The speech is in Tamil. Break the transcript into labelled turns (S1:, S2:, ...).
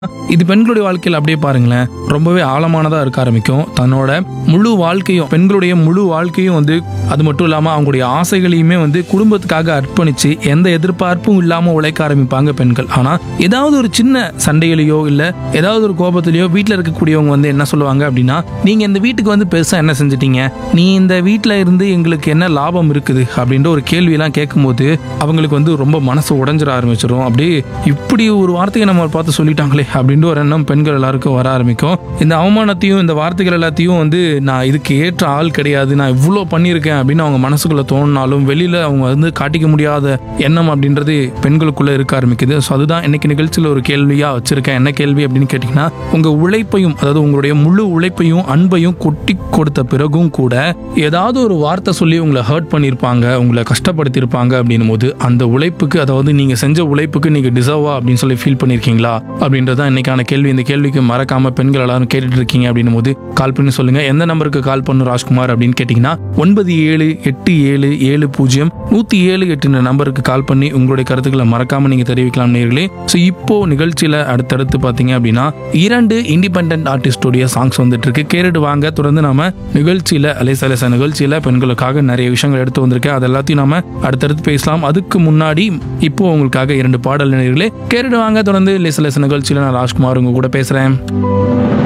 S1: இது பெண்களுடைய வாழ்க்கையில் அப்படியே பாருங்களேன் ரொம்பவே ஆழமானதா இருக்க ஆரம்பிக்கும் தன்னோட முழு வாழ்க்கையும் பெண்களுடைய முழு வாழ்க்கையும் வந்து அது மட்டும் இல்லாம அவங்களுடைய ஆசைகளையுமே வந்து குடும்பத்துக்காக அர்ப்பணிச்சு எந்த எதிர்பார்ப்பும் இல்லாம உழைக்க ஆரம்பிப்பாங்க பெண்கள் ஆனா ஏதாவது ஒரு சின்ன சண்டையிலையோ இல்ல ஏதாவது ஒரு கோபத்திலேயோ வீட்டில் இருக்கக்கூடியவங்க வந்து என்ன சொல்லுவாங்க அப்படின்னா நீங்க இந்த வீட்டுக்கு வந்து பெருசா என்ன செஞ்சிட்டீங்க நீ இந்த வீட்டில் இருந்து எங்களுக்கு என்ன லாபம் இருக்குது அப்படின்ற ஒரு கேள்வியெல்லாம் கேட்கும்போது அவங்களுக்கு வந்து ரொம்ப மனசு உடைஞ்சிட ஆரம்பிச்சிடும் அப்படியே இப்படி ஒரு வார்த்தையை நம்ம பார்த்து சொல்லிட்டாங்களே அப்படின்ற ஒரு எண்ணம் பெண்கள் எல்லாருக்கும் வர ஆரம்பிக்கும் இந்த அவமானத்தையும் இந்த வார்த்தைகள் எல்லாத்தையும் வந்து நான் இதுக்கு ஏற்ற ஆள் கிடையாது நான் இவ்வளோ பண்ணியிருக்கேன் அப்படின்னு அவங்க மனசுக்குள்ள தோணினாலும் வெளியில அவங்க வந்து காட்டிக்க முடியாத எண்ணம் அப்படின்றது பெண்களுக்குள்ள இருக்க ஆரம்பிக்குது ஸோ அதுதான் இன்னைக்கு நிகழ்ச்சியில் ஒரு கேள்வியா வச்சிருக்கேன் என்ன கேள்வி அப்படின்னு கேட்டிங்கன்னா உங்க உழைப்பையும் அதாவது உங்களுடைய முழு உழைப்பையும் அன்பையும் கொட்டி கொடுத்த பிறகும் கூட ஏதாவது ஒரு வார்த்தை சொல்லி உங்களை ஹர்ட் பண்ணியிருப்பாங்க உங்களை கஷ்டப்படுத்தியிருப்பாங்க அப்படின்னும் போது அந்த உழைப்புக்கு அதாவது நீங்க செஞ்ச உழைப்புக்கு நீங்க டிசர்வா அப்படின்னு சொல்லி ஃபீல் பண்ணியிருக்கீங்களா அப்படின்றதான் இன்னைக்கான கேள்வி இந்த கேள்விக்கு மறக்காம பெண்கள் எல்லாரும் கேட்டுட்டு இருக்கீங்க அப்படின்னும் போது கால் பண்ணி சொல்லுங்க எந்த நம்பருக்கு கால் பண்ணும் ராஜ்குமார் அப்படின்னு கேட்டிங்கன்னா ஒன்பது ஏழு எட்டு ஏழு ஏழு பூஜ்ஜியம் நூற்றி ஏழு எட்டு நம்பருக்கு கால் பண்ணி உங்களுடைய கருத்துக்களை மறக்காம நீங்க தெரிவிக்கலாம் நேர்களே ஸோ இப்போ நிகழ்ச்சியில அடுத்தடுத்து பார்த்தீங்க அப்படின்னா இரண்டு இண்டிபெண்ட் ஆர்டிஸ்டோடைய சாங்ஸ் வந்துட்டு இருக்கு கேட்டுட்டு வாங்க தொடர்ந்து நாம நிகழ்ச்சியில அலேசா அலேசா நிகழ்ச்சியில பெண்களுக்காக நிறைய விஷயங்கள் எடுத்து வந்திருக்கேன் அது எல்லாத்தையும் நாம அடுத்தடுத்து பேசலாம் அதுக்கு முன்னாடி இப்போ உங்களுக்காக இரண்டு பாடல் நேர்களே கேட்டுட்டு வாங்க தொடர்ந்து லேச லேச நிகழ்ச்சியில நான் ராஜ்குமார் உங்க கூட பேசுறேன்